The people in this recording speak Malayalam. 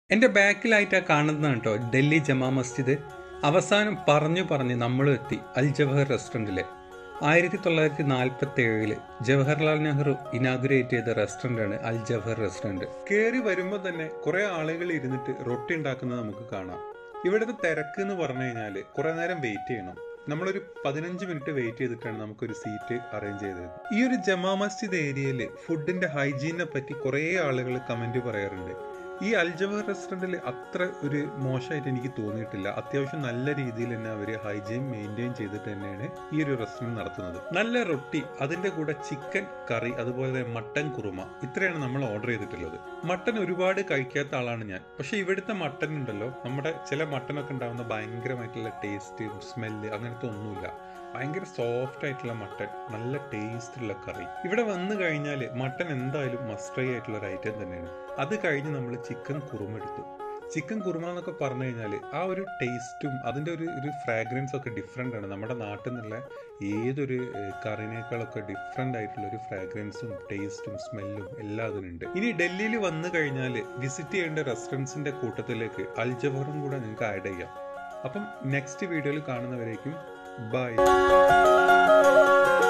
എൻ്റെ ബാക്കിലായിട്ടാ കാണുന്നതാണ് കേട്ടോ ഡൽഹി ജമാ മസ്ജിദ് അവസാനം പറഞ്ഞു പറഞ്ഞ് നമ്മളും എത്തി അൽ ജവഹർ റെസ്റ്റോറൻറ്റിൽ ആയിരത്തി തൊള്ളായിരത്തി നാൽപ്പത്തി ഏഴില് ജവഹർലാൽ നെഹ്റു ഇനാഗുറേറ്റ് ചെയ്ത റെസ്റ്റോറൻ്റാണ് അൽ ജവഹർ റെസ്റ്റോറൻറ്റ് കയറി വരുമ്പോൾ തന്നെ കുറേ ആളുകൾ ഇരുന്നിട്ട് റൊട്ടി ഉണ്ടാക്കുന്നത് നമുക്ക് കാണാം ഇവിടുത്തെ തിരക്ക് എന്ന് പറഞ്ഞു കഴിഞ്ഞാൽ കുറേ നേരം വെയിറ്റ് ചെയ്യണം നമ്മളൊരു പതിനഞ്ച് മിനിറ്റ് വെയിറ്റ് ചെയ്തിട്ടാണ് നമുക്കൊരു സീറ്റ് അറേഞ്ച് ചെയ്തത് ഈ ഒരു ജമാ മസ്ജിദ് ഏരിയയിൽ ഫുഡിന്റെ ഹൈജീനെ പറ്റി കുറേ ആളുകൾ കമന്റ് പറയാറുണ്ട് ഈ അൽജവഹർ റെസ്റ്റോറൻറ്റിൽ അത്ര ഒരു മോശമായിട്ട് എനിക്ക് തോന്നിയിട്ടില്ല അത്യാവശ്യം നല്ല രീതിയിൽ തന്നെ അവർ ഹൈജീൻ മെയിൻറ്റെയിൻ ചെയ്തിട്ട് തന്നെയാണ് ഈ ഒരു റെസ്റ്റോറൻറ്റ് നടത്തുന്നത് നല്ല റൊട്ടി അതിൻ്റെ കൂടെ ചിക്കൻ കറി അതുപോലെ തന്നെ മട്ടൻ കുറുമ ഇത്രയാണ് നമ്മൾ ഓർഡർ ചെയ്തിട്ടുള്ളത് മട്ടൻ ഒരുപാട് കഴിക്കാത്ത ആളാണ് ഞാൻ പക്ഷേ ഇവിടുത്തെ മട്ടൻ ഉണ്ടല്ലോ നമ്മുടെ ചില മട്ടനൊക്കെ ഉണ്ടാകുന്ന ഭയങ്കരമായിട്ടുള്ള ടേസ്റ്റ് സ്മെല്ല് അങ്ങനത്തെ ഒന്നുമില്ല ഭയങ്കര സോഫ്റ്റ് ആയിട്ടുള്ള മട്ടൻ നല്ല ടേസ്റ്റ് ഉള്ള കറി ഇവിടെ വന്നു കഴിഞ്ഞാൽ മട്ടൻ എന്തായാലും മസ്റ്ററി ആയിട്ടുള്ള ഒരു ഐറ്റം തന്നെയാണ് അത് കഴിഞ്ഞ് നമ്മൾ ചിക്കൻ കുറുമ എടുത്തു ചിക്കൻ കുറുമ എന്നൊക്കെ പറഞ്ഞു കഴിഞ്ഞാൽ ആ ഒരു ടേസ്റ്റും അതിൻ്റെ ഒരു ഒരു ഫ്രാഗ്രൻസ് ഒക്കെ ഡിഫറെൻ്റ് ആണ് നമ്മുടെ നാട്ടിൽ നിന്നുള്ള ഏതൊരു ഏഹ്, കറിനേക്കാളൊക്കെ ഡിഫറെൻ്റ് ആയിട്ടുള്ള ഒരു ഫ്രാഗ്രൻസും ടേസ്റ്റും സ്മെല്ലും എല്ലാം അതിനുണ്ട് ഇനി ഡൽഹിയിൽ വന്നു കഴിഞ്ഞാൽ വിസിറ്റ് ചെയ്യേണ്ട റെസ്റ്റോറൻസിൻ്റെ കൂട്ടത്തിലേക്ക് അൽ ജവഹറും കൂടെ നിങ്ങൾക്ക് ആഡ് ചെയ്യാം അപ്പം നെക്സ്റ്റ് വീഡിയോയിൽ കാണുന്നവരേക്കും ബൈ